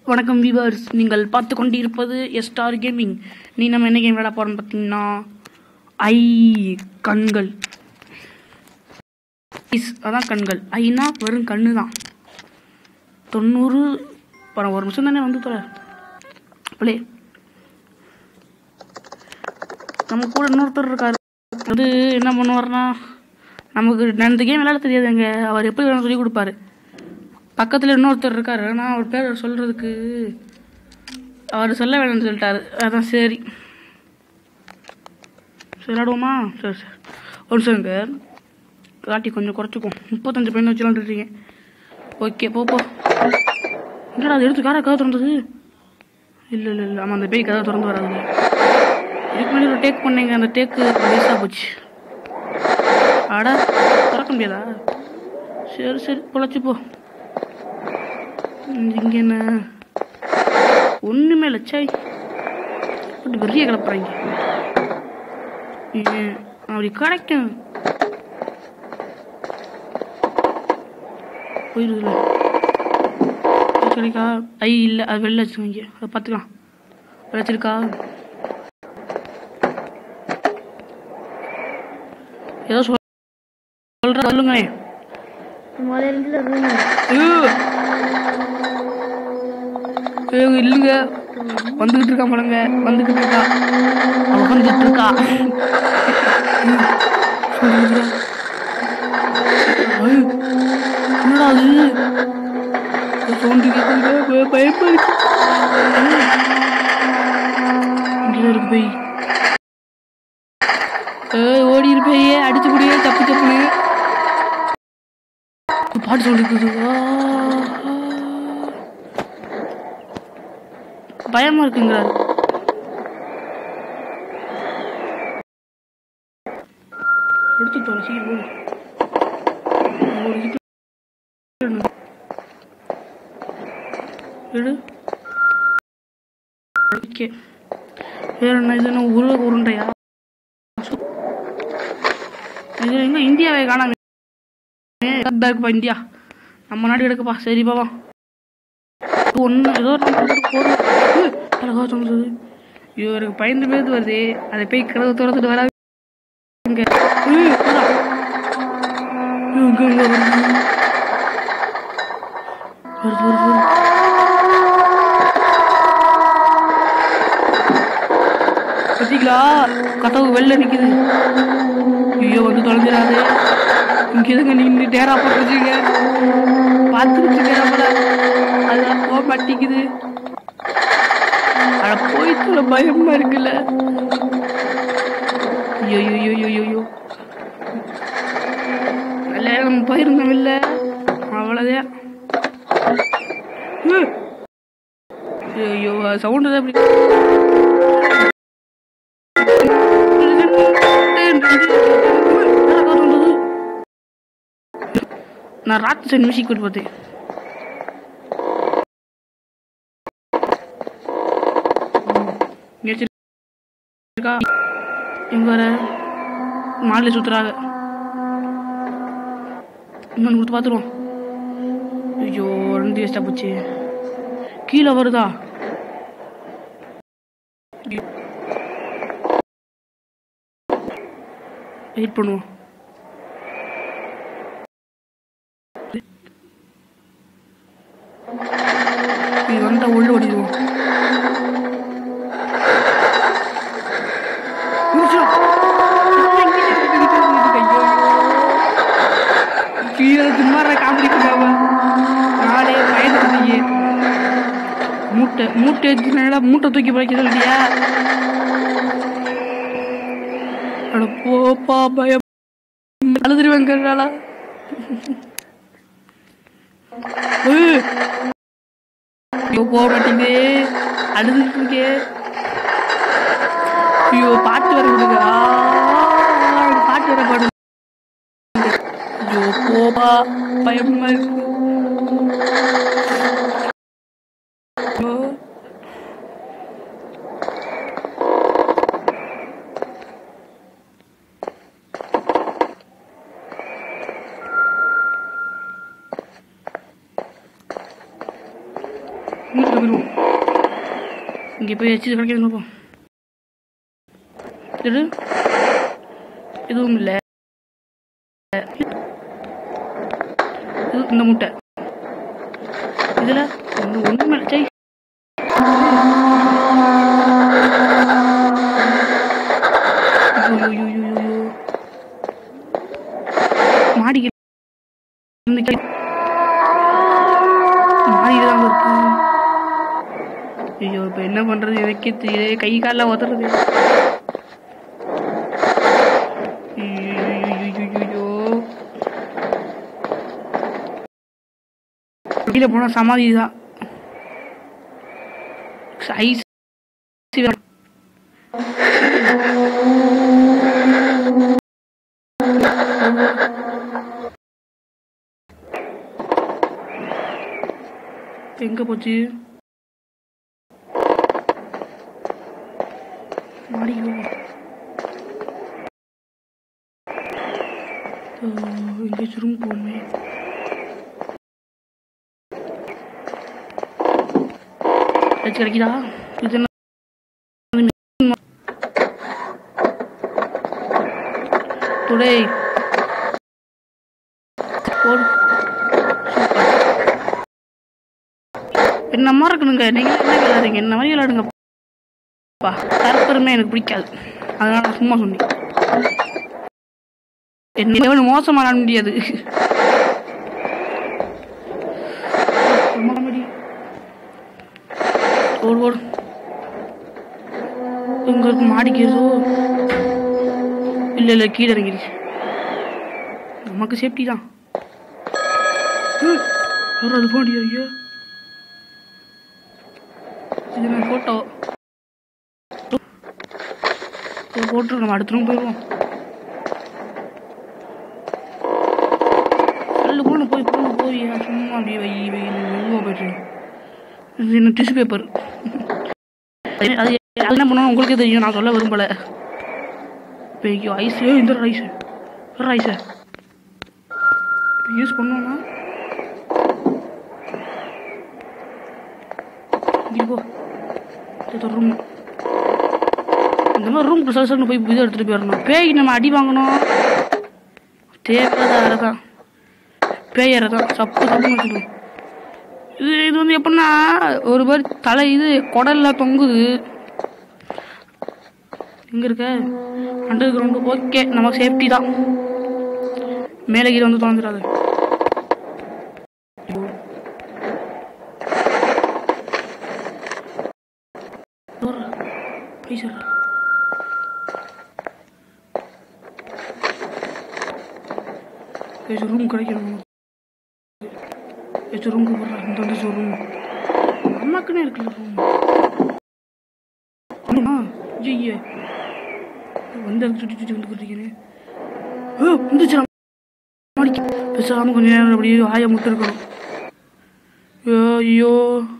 வணக்கம் வியூவர்ஸ் நீங்கள் பார்த்து கொண்டிருப்பது எஸ்டார் கேமிங் நீ நம்ம என்ன கேம் விளையாட போறோம்னு பார்த்தீங்கன்னா ஐ கண்கள் இஸ் அதான் கண்கள் ஐனா வெறும் கண்ணு தான் தொண்ணூறு அப்புறம் ஒரு நிமிஷம் தானே வந்து தொலை பிளே நம்ம கூட இன்னொருத்தர் இருக்காரு அது என்ன பண்ணுவார்னா நமக்கு இந்த கேம் விளையாட தெரியாதுங்க அவர் எப்படி வேணும் சொல்லி கொடுப்பாரு பக்கத்தில் இன்னொருத்தர் இருக்காரு ஆனால் அவர் பேர் சொல்கிறதுக்கு அவர் சொல்ல வேணும்னு சொல்லிட்டாரு அதான் சரி சரி விளாடுவோமா சரி சரி ஒரு நிமிஷங்க காட்டி கொஞ்சம் குறைச்சிக்கும் முப்பத்தஞ்சு பையன் வச்சு விளாண்டுருக்கீங்க ஓகே போ போ என்னடா அது எடுத்து காரை கதை திறந்தது இல்லை இல்லை இல்லை ஆமாம் அந்த பேய் கதை திறந்து வராது இதுக்கு முன்னாடி ஒரு டேக் பண்ணீங்க அந்த டேக்கு வேஸ்ட்டாக போச்சு அட திறக்க முடியாதா சரி சரி பொழைச்சி போ இங்கே என்ன ஒன்றுமே இல்லை சாய் இப்படி பெரிய கிளப்புறாங்க ஏன், அப்படி கிடைக்கும் போயிருதுல கிடைக்கா ஐ இல்லை அது வெளில வச்சுக்கோங்க அதை பார்த்துக்கலாம் வச்சிருக்கா ஏதோ சொல் சொல்கிற சொல்லுங்க முதல்ல ரூம் ஐயோ ஐயோ இல்லைங்க வந்துகிட்டு இருக்கா மலங்க வந்துகிட்டு இருக்கா அவ வந்துகிட்டு இருக்கா சொல்லுங்க. ஐயோ, என்னடா அது சவுண்டு கேட்குது பயமா இருக்கு இங்கே இருக்கு போய் ஏய் ஓடி இருப்பையே அடிச்சு முடியே தப்பு தப்புனு பாட்டு சொல்லிக்குது பயமா இருக்குங்கிறார் எடுத்து தோல சீக்கிரம் போடு. ஒரு hit எடு. எடு ஓகே வேற என்ன இது என்ன உருவ உருண்டையா இது எங்க இந்தியாவை காணாம கரெக்டாக இருக்குப்பா இந்தியா நம்ம நாடு எடுக்கப்பா சரி பாவா ஒன்று ஏதோ அழகா சொன்னது ஐயோ எனக்கு பயந்து பேருந்து வருது அதை போய் கதவு திறந்துட்டு வராது இங்க ஏய், அதான். ஐயோ, இங்க, இங்க வருது. வருது, வருது, வருது. பார்த்தீங்களா கதவு வெளில நிக்குது ஐயோ வந்து தொலைஞ்சிடாது இங்க எதுங்க நின்று டேரா போட்டுருச்சுங்க பார்த்துருச்சுங்க நம்மள அதுதான் போக மாட்டேங்குது அட போய் சொல்ல பயமா இருக்குல்ல ஐயோ ஐயோ ஐயோ ஐயோ நல்ல நம்ம போயிருந்தோம் இல்ல அவ்வளோதான் ஹு. ஐயோ சவுண்டு தான் அப்படி நான் ராட்சச மியூசிக் போட்டு பார்த்தேன் இங்க இருக்கா இங்க வர மாடல சுத்துறாங்க இன்னொன்று கொடுத்து பார்த்துருவோம் ஐயோ ரெண்டு வேஸ்டா போச்சு கீழே வருதா வெயிட் பண்ணுவோம் இது வந்தா உள்ள ஓடிடுவோம் கீழே சும்மா காமெடி பண்ணாம நாளே பயந்துருந்தீங்க மூட்டை மூட்டை எடுத்துனா மூட்டை தூக்கி பழைக்கிறது இல்லையா அட போப்பா பயம் அழுதுருவேங்கிறாளா ஏய் ஐயோ போக மாட்டேங்குது அழுதுட்டு இருக்கே ஐயோ பாட்டு வர விடுங்க ஆ, எனக்கு பாட்டு வர பாடு ஐயோ போப்பா பயமா இருக்கு ஐயோ. மூச்சுல போயிடுவோம் இங்கே போய் வச்சு கிடைக்கிறது பார்ப்போம் இது எதுவும் இல்லை இது இந்த முட்டை இதில் ஒன்று ஒன்றுமே இல்லை சை ஐயோ, ஐயோ, ஐயோ, ஐயோ. மாடிக்கு இருந்து கீழே- மாடியில தான் இருக்கு ஐயோ இப்போ என்ன பண்றது எனக்கே தெரியல கை காலில் உதறது ஐயோ கீழே போனா சமாதி தான் ஐஸ் எங்க போச்சு மாடிக்கு போவோம். ஓ, எங்கேயாச்சும் ரூம் போவோமே ஏதாச்சும் கிடைக்குதா இது என்ன டுடே போடு சூப்பர் என்ன மாதிரி இருக்கணுங்க நீங்க என்ன விளையாடுறீங்க என்ன மாதிரி விளையாடுங்கப்பா தரப்பெருமை எனக்கு பிடிக்காது அதனால நான் சும்மா சொன்னேன் என்ன எவ்வளவு மோசமா விளையாட முடியாது ரொம்ப comedy. ஓடு ஓடு உங்களுக்கு மாடிக்கு ஏதோ இல்லை இல்லை கீழே இறங்கிடுச்சு நமக்கு சேஃப்டி தான் ம், யாரோ அது போடியா ஐயா இது நான் ஃபோட்டோ போட்டு நம்ம அடுத்த ரூம் போயிடுவோம் கல்லு போன போய் போன போய் சும்மா அப்படியே வை வை மெதுவாக போயிட்டு இது என்ன டிஷ்யூ பேப்பர் அது அது என்ன பண்ணுவோம் உங்களுக்கே தெரியும் நான் சொல்ல விரும்பலை இப்போ ஐஸ் இந்த ரைஸ் ரைஸை இப்போ யூஸ் பண்ணோம்னா இங்கே போ இது ரூம் இந்த மாதிரி ரூம் சலசலன்னு போய் இதை எடுத்துகிட்டு போயிடணும் பேய் நம்ம அடி வாங்கணும் தேவையாத வேலை தான் பேயரை தான் சப்பு சப்புன்னு வச்சுக்கணும் இது இது வந்து எப்படின்னா ஒரு மாதிரி தலை இது குடல்ல தொங்குது எங்க இருக்க அண்டர் கிரவுண்டு ஓகே நமக்கு சேஃப்டி தான் மேலே கீழே வந்து தொலைஞ்சிடாது ரூம் கிடைக்கணும் ஏதாச்சும் ரூம் கூப்பிட்றேன் இந்த வந்து ஒரு ரூம் அம்மாக்குன்னே இருக்குல்ல ரூம் ஆ ஐயே வந்து அது சுற்றி சுற்றி வந்து இருக்கேன் ஓ வந்துச்சு மாடிக்கு பேசாமல் கொஞ்ச நேரம் அப்படியே ஆய முட்டு இருக்கணும் ஐயோ ஐயோ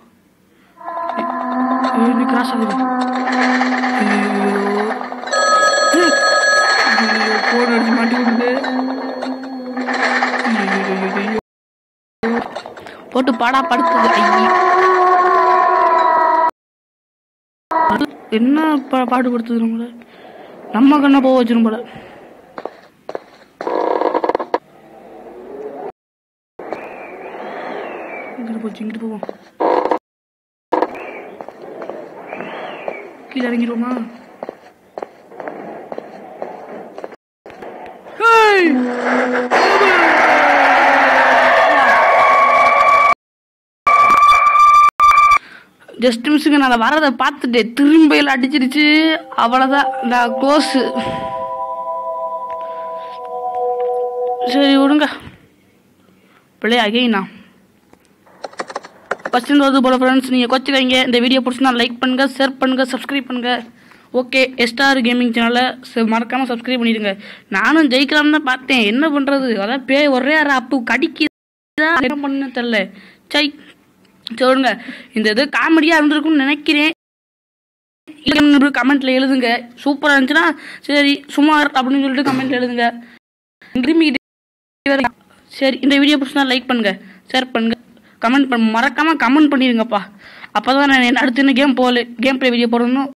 ஐயோ நீ கிராஸ் ஆகுது ஐயோ ஃபோன் அடிச்சு மாட்டி விடுது ஐயோ, ஐயோ, ஐயோ, ஐயோ. போட்டு பாடா படுத்துது ஐயே என்ன பா பாடுபடுத்துது நம்மள நம்ம கண்ணை போக வச்சிரும் போல இங்கிட்டு போச்சு இங்கிட்டு போவோம் கீழே இறங்கிடுவோமா ஹேய்! ஜஸ்ட் மிஸ்ஸுங்க நான் வரதை பார்த்துட்டு திரும்பியில் அடிச்சிருச்சு அவ்வளோதான் நான் க்ளோஸு சரி விடுங்க பிள்ளை அகைனா கொஸ்டின் வருது போல ஃப்ரெண்ட்ஸ் நீங்கள் கொச்சிக்காங்க இந்த வீடியோ பிடிச்சினா லைக் பண்ணுங்கள் ஷேர் பண்ணுங்கள் சப்ஸ்கிரைப் பண்ணுங்கள் ஓகே எஸ்டார் கேமிங் சேனலை மறக்காமல் சப்ஸ்கிரைப் பண்ணிடுங்க நானும் ஜெயிக்கலாம்னு தான் பார்த்தேன் என்ன பண்ணுறது அதான் பே ஒரே அரை அப்பு கடிக்குதா என்ன பண்ணு தெரில சை சொல்லுங்க இந்த இது காமெடியாக இருந்திருக்கும்னு நினைக்கிறேன் கமெண்ட்ல எழுதுங்க சூப்பராக இருந்துச்சுன்னா சரி சுமார் அப்படின்னு சொல்லிட்டு கமெண்ட்ல எழுதுங்க திரும்பிக்கிட்டே இருங்க. சரி இந்த வீடியோ பிடிச்சினா லைக் பண்ணுங்க ஷேர் பண்ணுங்க கமெண்ட் பண்ண மறக்காம கமெண்ட் பண்ணிடுங்கப்பா அப்போ தான் நான் அடுத்து இன்னும் கேம் போகல கேம் ப்ளே வீடியோ போடணும்